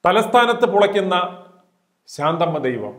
തലസ്ഥാനത്ത് പുളയ്ക്കുന്ന ശാന്തമ്മ ദൈവം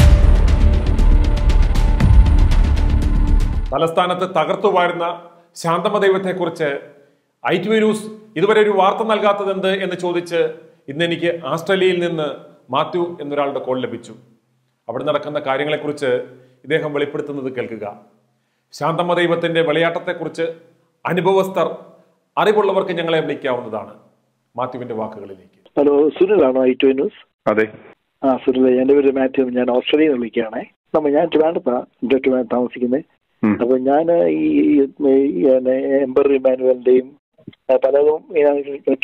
തലസ്ഥാനത്ത് തകർത്തു വാഴുന്ന ശാന്തമ്മ ദൈവത്തെക്കുറിച്ച് ഐ ടി വി ന്യൂസ് ഇതുവരെ ഒരു വാർത്ത നൽകാത്തതെന്ത് എന്ന് ചോദിച്ച് ഇന്ന് എനിക്ക് ആസ്ട്രേലിയയിൽ നിന്ന് മാത്യു എന്നൊരാളുടെ കോൾ ലഭിച്ചു അവിടെ നടക്കുന്ന കാര്യങ്ങളെക്കുറിച്ച് ഇദ്ദേഹം വെളിപ്പെടുത്തുന്നത് കേൾക്കുക ശാന്തമ്മ ദൈവത്തിന്റെ വിളയാട്ടത്തെക്കുറിച്ച് അനുഭവസ്ഥർ അറിവുള്ളവർക്ക് ഞങ്ങളെ വിളിക്കാവുന്നതാണ് മാത്യുവിന്റെ വാക്കുകളിലേക്ക് ഹലോ സുനിലാണോ ഐ ടു ന്യൂസ് അതെ ആ സുനിൽ എൻ്റെ പേര് മാത്യു ഞാൻ ഓസ്ട്രേലിയയിൽ നിന്ന് വിളിക്കുകയാണേ നമ്മ ഞാൻ ട്രിവാൻഡത്താണ് എൻ്റെ ട്രിവാൻഡ് താമസിക്കുന്നത് ഉം. അപ്പൊ ഞാൻ ഈ എംബർ ഇമാനുവലിന്റെയും ആ, പലതും ഞാൻ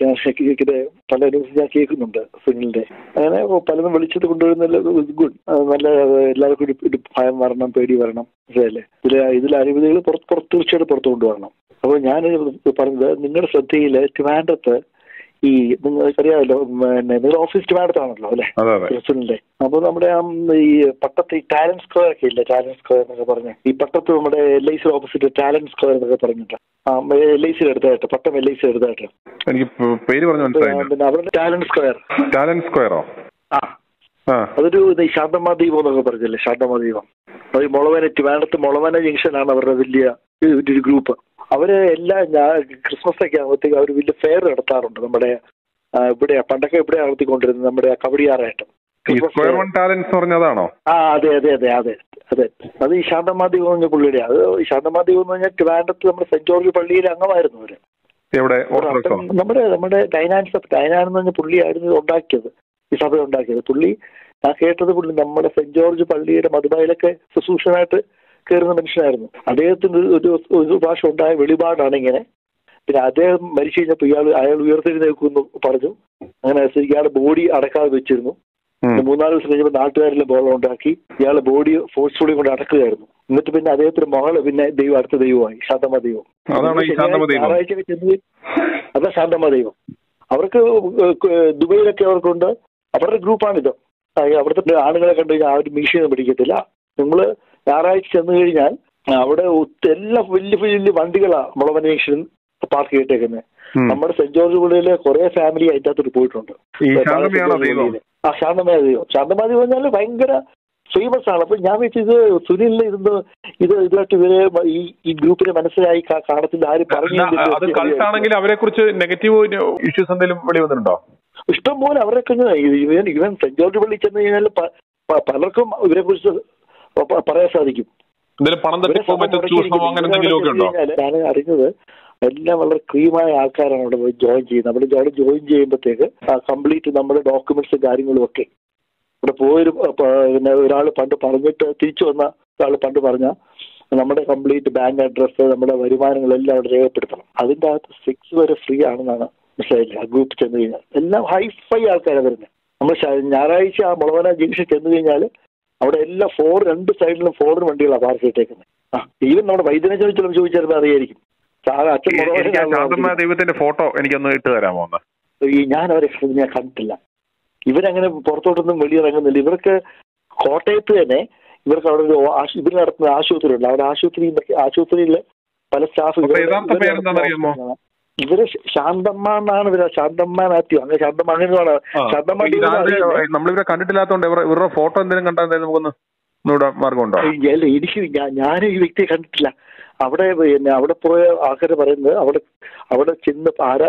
ഇത് പല ന്യൂസ് ഞാൻ കേൾക്കുന്നുണ്ട് സുനിലിന്റെ അങ്ങനെ പലതും വിളിച്ചത് കൊണ്ടുവരുന്ന ഗുഡ് നല്ല എല്ലാവർക്കും ഒരു ഒരു ഭയം വരണം പേടി വരണം മനസ്സിലായില്ലേ ഇതിൽ ഇതിൽ അഴിമതികൾ പുറത്ത് പുറത്ത് തീർച്ചയായിട്ടും പുറത്ത് കൊണ്ടുവരണം അപ്പോൾ ഞാൻ പറഞ്ഞത് നിങ്ങളുടെ ശ്രദ്ധയിൽ ട്രിവാൻഡത്ത് ഈ നിങ്ങൾക്കറിയാമല്ലോ പിന്നെ നിങ്ങൾ ഓഫീസ് ട്രിവാൻഡത്താണല്ലോ അല്ലെ അതെ അതെ സുനിലിന്റെ അപ്പൊ നമ്മുടെ ആ ഈ പട്ടത്ത് ഈ ടാലന്റ് സ്ക്വയർ ഒക്കെ ഇല്ലേ ടാലന്റ് സ്ക്വയർ എന്നൊക്കെ പറഞ്ഞ് ഈ പട്ടത്ത് നമ്മുടെ L I C opposite talent square എന്നൊക്കെ പറഞ്ഞിട്ട് ആ എൽ ഐ സിയിൽ എടുത്തായിട്ട് പട്ടം എൽ ഐ സി എടുത്തായിട്ട് എനിക്ക് പ് പേര് പറഞ്ഞു മനസ്സിലായില്ല പിന്നെ അവിടെ ടാലന്റ് സ്ക്വയർ ടാലന്റ് സ്ക്വയറോ ആ ആ അതൊരു ഇത് ഈ ശാന്തമാ ദീപം എന്നൊക്കെ പറഞ്ഞില്ലേ ശാന്തമാ ദീപം അത് ഈ മുളവന ട്രിവാൻഡത്ത് മുളവന ജംഗ്ഷനാണ് അവരുടെ വലിയ ഒരു- ഒരു ഗ്രൂപ്പ് അവര് എല്ലാ ഞാ- ക്രിസ്മസ് ഒക്കെ ആകുമ്പോഴത്തേക്ക് അവർ വലിയ ഫെയർ നടത്താറുണ്ട് നമ്മുടെ ആ, ഇവിടെ പണ്ടൊക്കെ ഇവിടെ നടത്തിക്കൊണ്ടിരുന്നത് നമ്മുടെ ആ കവടിയാറായിട്ട് ഈ Christmas square fair. One talents പറഞ്ഞതാണോ ആ അതെ അതെ അതെ അതെ അതെ അത് ഈ ശാന്തമാദീപം എന്ന് പറഞ്ഞ പുള്ളിയുടെ അത് ഈ ശാന്തമാദീപം എന്ന് പറഞ്ഞാൽ ട്രിവാൻഡത്ത് നമ്മുടെ സെന്റ് ജോർജ് പള്ളിയിലെ അംഗമായിരുന്നു അവര് എവിടെ അപ്പോൾ ഓർത്തഡോക്സോ അവിടെ നമ്മുടെ നമ്മുടെ ഡൈനാൻസ് ഓഫ് ഡൈനാൻ എന്ന് പറഞ്ഞ പുള്ളിയായിരുന്നു ഇത് ഉണ്ടാക്കിയത് ഈ സഭ ഉണ്ടാക്കിയത് പുള്ളി ഞാൻ കേട്ടത് പുള്ളി നമ്മുടെ സെന്റ് ജോർജ് പള്ളിയുടെ മധുബായിലൊക്കെ ശുശ്രൂഷനായിട്ട് കയറുന്ന മനുഷ്യനായിരുന്നു അദ്ദേഹത്തിന് ഒരു ഒരു പ്രാവശ്യം ഉണ്ടായ വെളിപാടാണ് ഇങ്ങനെ പിന്നെ അദ്ദേഹം മരിച്ചു കഴിഞ്ഞപ്പോൾ ഇയാൾ അയാൾ ഉയർത്തെഴുന്നേക്കുമെന്ന് പറഞ്ഞു അങ്ങനെ ഇയാളുടെ ബോഡി അടക്കാതെ വെച്ചിരുന്നു പിന്നെ മൂന്നാല് ദിവസം കഴിഞ്ഞപ്പോൾ നാട്ടുകാരെല്ലാം ബോളം ഉണ്ടാക്കി ഇയാളെ ബോഡി ഫോഴ്സ്ഫുള്ളി കൊണ്ട് അടക്കുകയായിരുന്നു എന്നിട്ട് പിന്നെ അദ്ദേഹത്തിന്റെ മകള് പിന്നെ ദൈവം അടുത്ത ദൈവമായി ശാന്തമ ദൈവം അതാണോ ഈ ശാന്തമ ദൈവം? ഞായറാഴ്ചയൊക്കെ ചെന്ന് അതാ ശാന്തമ ദൈവം അവർക്ക് ദുബൈയിലൊക്കെ അവർക്കുണ്ട് അവരുടെ ഗ്രൂപ്പാണിത് ആ, ഈ അവിടുത്തെ ആണുങ്ങളെ കണ്ടു കഴിഞ്ഞാൽ ആ ഒരു മീഷയൊന്നും പിടിക്കത്തില്ല നിങ്ങൾ ഞായറാഴ്ച ചെന്ന് കഴിഞ്ഞാൽ അവിടെ ഒത്ത- എല്ലാ വലിയ വലിയ വണ്ടികളാ മുളവൻ ജംഗ്ഷനിൽ പാർക്ക് ചെയ്തിട്ടേക്കുന്നത് ഉം. നമ്മുടെ സെന്റ് ജോർജ് പള്ളിയിലെ കുറെ ഫാമിലി അതിൻ്റെ അകത്തോട്ട് പോയിട്ടുണ്ട് ഈ ശാന്തമയാണോ ദൈവം ആ ശാന്തമായ ദൈവം ശാന്തമായ ദൈവം പറഞ്ഞാൽ ഭയങ്കര ഫേമസ് ആണ് അപ്പൊ ഞാൻ വെച്ച് ഇത് സുനിലിന് ഇതൊന്ന് ഇത് ഇതായിട്ട് ഇവര് ഈ ഈ ഗ്രൂപ്പിനെ മനസ്സിലായി കാ- കാണത്തില്ല ആരും പറഞ്ഞു അല്ല, അത് കൾട്ടാണെങ്കിൽ അവരെ കുറിച്ച് നെഗറ്റീവ് ഇഷ്യൂസ് എന്തെങ്കിലും വെളി വന്നിട്ടുണ്ടോ ഇഷ്ടം പോലെ അവരൊക്കെ ഇങ്ങനെ ഇവൻ ഇവൻ സെന്റ് ജോർജ് പള്ളി ചെന്ന് കഴിഞ്ഞാൽ പ- പ- പലർക്കും ഇവരെ കുറിച്ച് പറയാൻ സാധിക്കും എന്തെങ്കിലും പണം ഇവരെ തട്ടിപ്പോ സഭ മറ്റോ ചൂഷണമോ അങ്ങനെ എന്തെങ്കിലും ഒക്കെ ഉണ്ടോ മുടക്കിയിരിക്കുന്നത് ഞാൻ അറിഞ്ഞത് എല്ലാം വളരെ ക്രീമായ ആൾക്കാരാണ് അവിടെ പോയി ജോയിൻ ചെയ്യുന്നത് അവിടെ അവിടെ ജോയിൻ ചെയ്യുമ്പോഴത്തേക്ക് കംപ്ലീറ്റ് നമ്മുടെ ഡോക്യുമെന്റ്സ് കാര്യങ്ങളും ഒക്കെ ഇവിടെ പോയൊരു പ- പ- പിന്നെ ഒരാൾ പണ്ട് പറഞ്ഞിട്ട് തിരിച്ചു വന്ന ഒരാൾ പണ്ട് പറഞ്ഞ നമ്മുടെ കംപ്ലീറ്റ് ബാങ്ക് അഡ്രസ്സ് നമ്മുടെ വരുമാനങ്ങളെല്ലാം അവിടെ രേഖപ്പെടുത്തണം അതിൻ്റെ അകത്ത് സിക്സ് വരെ ഫ്രീ ആണെന്നാണ് മനസ്സിലായില്ലേ ആ ഗ്രൂപ്പ് ചെന്ന് കഴിഞ്ഞാൽ എല്ലാം ഹൈഫൈ ആൾക്കാരാണ് വരുന്നത് നമ്മൾ ശ- ഞായറാഴ്ച ആ മുളവന ജംഗ്ഷൻ ചെന്ന് കഴിഞ്ഞാൽ അവിടെ എല്ലാ ഫോർ രണ്ട് സൈഡിലും ഫോറിൻ വണ്ടികളാണ് പാർക്ക് ചെയ്തേക്കുന്നത് ആ ഈവൻ നമ്മുടെ വൈദ്യനെ ചോദിച്ചാലും ചോദിച്ചാൽ അറിയായിരിക്കും സാറ് അച്ഛൻ എനിക്ക് ആ ശാന്തമായ മുളവനാണ് ദൈവത്തിന്റെ ഫോട്ടോ എനിക്കൊന്ന് ഇട്ട് തരാമോ ഒന്ന് ഈ ഞാൻ അവരെ കണ്ടത് ഞാൻ കണ്ടിട്ടില്ല ഇവരങ്ങനെ പുറത്തോട്ടൊന്നും വെളിയിറങ്ങുന്നില്ല ഇവർക്ക് കോട്ടയത്ത് തന്നെ ഇവർക്ക് അവിടെ ഒരു ആശു- ഇവർ നടത്തുന്ന ആശുപത്രി ഉണ്ട് അവിടെ ആശുപത്രി ആശുപത്രിയിൽ പല സ്റ്റാഫ് അപ്പൊ യഥാർത്ഥ പേരെന്താണെന്ന് അറിയാമോ? ഇവര് ശാന്തമ്മ എന്നാണ് ഇവര് ശാന്തമ്മ മാത്യു അങ്ങനെ ശാന്തമ്മ അങ്ങനെയാണ് ശാന്തമ്മ ഇതാരുടെ അറിയില്ലേ? നമ്മളിവരെ കണ്ടിട്ടില്ലാത്തോണ്ട് ഇവരുടെ ഇവരുടെ ഫോട്ടോ എന്തെങ്കിലും കണ്ടാൽ എന്തായാലും നമുക്കൊന്ന് ഒന്നുകൂടെ മാർഗമുണ്ടോ ഈ- അല്ല എനിക്ക് ഞാൻ- ഞാൻ ഈ വ്യക്തിയെ കണ്ടിട്ടില്ല അവിടെ പിന്നെ അവിടെ പോയ ആൾക്കാർ പറയുന്നത് അവിടെ അവിടെ ചെന്ന് ആര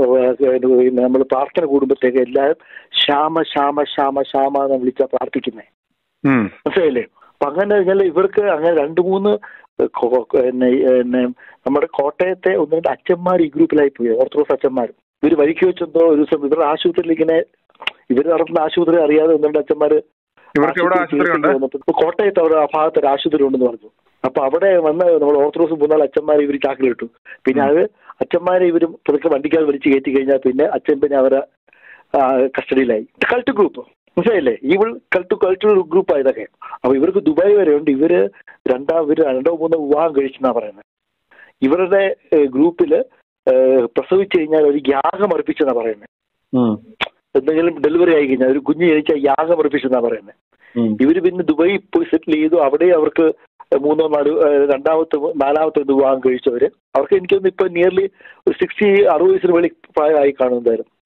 പിന്നെ നമ്മൾ പ്രാർത്ഥന കൂടുമ്പോഴത്തേക്ക് എല്ലാവരും ശ്യാമ ശ്യാമ ശ്യാമ ശ്യാമ എന്ന് വിളിച്ചാ പ്രാർത്ഥിക്കുന്നത് ഉം. മനസ്സിലായില്ലേ അപ്പൊ അങ്ങനെ കഴിഞ്ഞാൽ ഇവർക്ക് അങ്ങനെ രണ്ട് മൂന്ന് കൊ- കൊ- പിന്നെ പിന്നെ നമ്മുടെ കോട്ടയത്തെ ഒന്ന് രണ്ട് അച്ഛന്മാർ ഈ ഗ്രൂപ്പിലായി പോയി ഓർത്തഡോക്സ് അച്ഛന്മാർ ഇവർ വഴിക്ക് വെച്ചെന്തോ ഒരു ദിവസം ഇവരുടെ ആശുപത്രിയിൽ ഇങ്ങനെ ഇവർ നടത്തുന്ന ആശുപത്രി അറിയാതെ ഒന്ന് രണ്ട് അച്ഛന്മാര് ഇവർക്ക് എവിടെ ആശുപത്രി ഉണ്ട് വന്നപ്പോ കോട്ടയത്ത് അവിടെ ആ ഭാഗത്ത് ഒരു ആശുപത്രി ഉണ്ടെന്ന് പറഞ്ഞു അപ്പൊ അവിടെ വന്ന് നമ്മൾ ഓർത്തഡോക്സ് മൂന്നാല് അച്ഛന്മാരെ ഇവർ ചാക്കിലിട്ടു പിന്നെ അത് അച്ഛന്മാരെ ഇവരും പുതുക്കെ വണ്ടിക്കാൽ വലിച്ചു കയറ്റി കഴിഞ്ഞാൽ പിന്നെ അച്ഛൻ പിന്നെ അവരെ ആ, കസ്റ്റഡിയിലായി കൾട്ട് ഗ്രൂപ്പ് മനസ്സിലായില്ലേ ഇവൾ കൾട്ട് കൾട്ട് ഗ്രൂപ്പാണ് ഇതൊക്കെ അപ്പൊ ഇവർക്ക് ദുബായ് വരെ ഉണ്ട് ഇവര് രണ്ടാം ഇവര് രണ്ടോ മൂന്നോ വിവാഹം കഴിച്ചെന്നാ പറയുന്നത് ഇവരുടെ ഏഹ്, ഗ്രൂപ്പില് ഏഹ്, പ്രസവിച്ചു കഴിഞ്ഞാൽ ഒരു യാഗം അർപ്പിച്ചെന്നാ പറയുന്നത് ഉം. എന്തെങ്കിലും ഡെലിവറി ആയി കഴിഞ്ഞാൽ ഒരു കുഞ്ഞ് ജനിച്ചാൽ യാഗം അർപ്പിച്ചെന്നാ പറയുന്നത് ഉം. ഇവര് പിന്നെ ദുബായി പോയി സെറ്റിൽ ചെയ്തു അവിടെ അവർക്ക് മൂന്നോ നാലോ ഏഹ്, രണ്ടാമത്തെ നാലാമത്തെ വിവാഹം കഴിച്ചവര് അവർക്ക് എനിക്ക് തോന്നുന്നു ഇപ്പൊ നിയർലി ഒരു സിക്സ്റ്റി അറുപത് വയസ്സിന് വെളി പ്രായമായി കാണും എന്തായാലും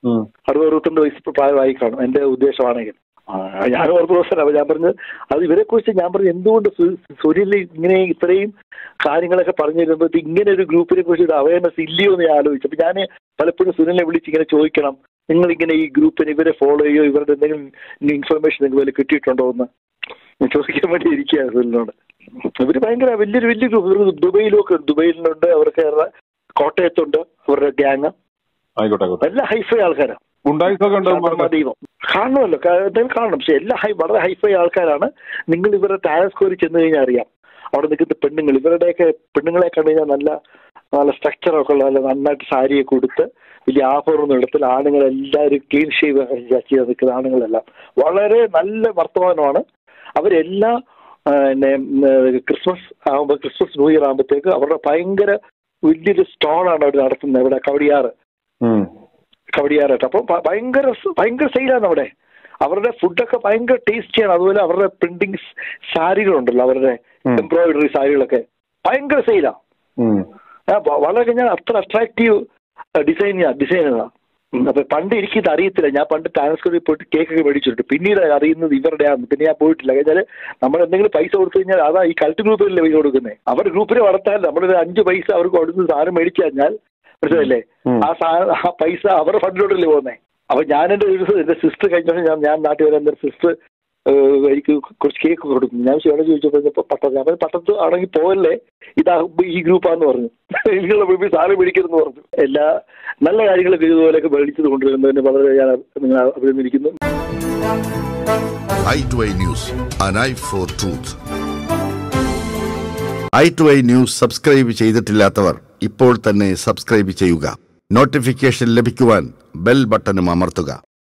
ഉം. അറുപത് അറുപത്തിരണ്ട് വയസ്സ് പ്രായമായി കാണും എന്റെ ഉദ്ദേശമാണെങ്കിൽ ആ, ഞാൻ ഓർത്ത ദിവസം അപ്പൊ ഞാൻ പറഞ്ഞത് അത് ഇവരെ കുറിച്ച് ഞാൻ പറഞ്ഞു എന്തുകൊണ്ട് സു- സുനിൽ ഇങ്ങനെ ഇത്രയും കാര്യങ്ങളൊക്കെ പറഞ്ഞു തരുമ്പോൾ ഇങ്ങനെ ഒരു ഗ്രൂപ്പിനെ കുറിച്ച് ഒരു അവയർനെസ് ഇല്ലയോ എന്ന് ഞാൻ ആലോചിച്ചു അപ്പൊ ഞാൻ പലപ്പോഴും സുനിലിനെ വിളിച്ച് ഇങ്ങനെ ചോദിക്കണം നിങ്ങൾ ഇങ്ങനെ ഈ ഗ്രൂപ്പിനെ ഇവരെ ഫോളോ ചെയ്യോ ഇവരുടെ എന്തെങ്കിലും ഇൻഫർമേഷൻ നിങ്ങൾക്ക് വല്ല കിട്ടിയിട്ടുണ്ടോ എന്ന് ഞാൻ ചോദിക്കാൻ വേണ്ടി ഇരിക്കുകയാണ് സുനിലിനോട് ഇവര് ഭയങ്കര വലിയൊരു വലിയ ഗ്രൂപ്പ് ഇവർ ദുബൈയിലും ഒക്കെ ഉണ്ട് ദുബൈയിലുണ്ട് അവർക്ക് അവരുടെ കോട്ടയത്തുണ്ട് അവരുടെ ഗ്യാങ് ആയിക്കോട്ടെ ആയിക്കോട്ടെ എല്ലാ ഹൈഫൈ ആൾക്കാരാണ് ഗുണ്ടായിസ് ഒക്കെ ഉണ്ട് ശാന്തമ്മ ദൈവം കാണുമല്ലോ ക- എന്തായാലും കാണണം പക്ഷെ എല്ലാ ഹൈ വളരെ ഹൈഫൈ ആൾക്കാരാണ് നിങ്ങൾ ഇവരുടെ ടാലന്റ് സ്കോറിൽ ചെന്ന് കഴിഞ്ഞാൽ അറിയാം അവിടെ നിൽക്കുന്ന പെണ്ണുങ്ങൾ ഇവരുടെയൊക്കെ പെണ്ണുങ്ങളെ കണ്ടു കഴിഞ്ഞാൽ നല്ല നല്ല സ്ട്രക്ചറൊക്കെ ഉള്ള നല്ല നന്നായിട്ട് സാരിയൊക്കെ കൊടുത്ത് വലിയ ആഭരണമൊന്നും ഇടത്തിൽ ആണുങ്ങളെല്ലാവരും ക്ലീൻ ഷേവ് ചെയ്ത് നിൽക്കുന്ന ആണുങ്ങളെല്ലാം വളരെ നല്ല വർത്തമാനമാണ് അവരെല്ലാ ആ, പിന്നെ ഉം, ക്രിസ്മസ് ആകുമ്പോൾ ക്രിസ്മസ് ന്യൂ ഇയർ ആകുമ്പോഴത്തേക്ക് അവരുടെ ഭയങ്കര വലിയൊരു സ്റ്റോളാണ് അവർ നടത്തുന്നത് ഇവിടെ കവടിയാറ് ഉം. കവടിയാറായിട്ട് അപ്പം ഭ- ഭയങ്കര സ് ഭയങ്കര സെയിലാണ് അവിടെ അവരുടെ ഫുഡൊക്കെ ഭയങ്കര ടേസ്റ്റിയാണ് അതുപോലെ അവരുടെ പ്രിന്റിങ് സാരികളുണ്ടല്ലോ അവരുടെ ഉം. എംബ്രോയിഡറി സാരികളൊക്കെ ഭയങ്കര സെയിലാണ് ഉം. വളരെ ഞാൻ അത്ര അട്രാക്റ്റീവ് ഡിസൈൻ ഡിസൈനാണ് അപ്പൊ പണ്ട് എനിക്കിത് അറിയത്തില്ല ഞാൻ പണ്ട് ടാനസ്കോറിൽ പോയിട്ട് കേക്ക് ഒക്കെ മേടിച്ചിട്ടുണ്ട് പിന്നീട് അറിയുന്നത് ഇവരുടെയാണ് പിന്നെ ഞാൻ പോയിട്ടില്ല കഴിഞ്ഞാൽ നമ്മൾ എന്തെങ്കിലും പൈസ കൊടുത്തു കഴിഞ്ഞാൽ അതാ ഈ കൾട്ട് ഗ്രൂപ്പിലല്ലേ പൈസ കൊടുക്കുന്നത് അവരുടെ ഗ്രൂപ്പിൽ വളർത്താൻ നമ്മളൊരു അഞ്ച് പൈസ അവർക്ക് കൊടുത്ത് സാധനം മേടിച്ചു കഴിഞ്ഞാൽ മനസ്സിലല്ലേ ഉം. ആ സാധനം ആ പൈസ അവരുടെ ഫണ്ടിലോട്ടല്ലേ പോകുന്നത് അപ്പൊ ഞാൻ എന്റെ ഒരു എന്റെ സിസ്റ്റർ കഴിഞ്ഞ ദിവസം ഞാൻ ഞാൻ നാട്ടിൽ വരാൻ എന്റെ സിസ്റ്റർ എനിക്ക് കുറച്ച് കേക്ക് കൊടുക്കും ഞാൻ ശിവനെ ചോദിച്ചപ്പോൾ പട്ടത്ത് അവൻ പട്ടത്ത് ആണെങ്കിൽ പോകല്ലേ ഇതാ ഈ ഗ്രൂപ്പാന്ന് പറഞ്ഞു നിങ്ങളുടെ മുമ്പിൽ സാധനം മേടിക്കരുതെന്ന് പറഞ്ഞു എല്ലാ നല്ല കാര്യങ്ങളൊക്കെ ഇതുപോലെയൊക്കെ മേടിച്ചത് കൊണ്ടുവരുന്നതിന് വളരെ ഞാൻ നിങ്ങൾ അഭിനന്ദിക്കുന്നു I to I news an eye for truth I to I news subscribe ചെയ്തിട്ടില്ലാത്തവർ ഇപ്പോൾ തന്നെ സബ്സ്ക്രൈബ് ചെയ്യുക നോട്ടിഫിക്കേഷൻ ലഭിക്കുവാൻ ബെൽ ബട്ടണും അമർത്തുക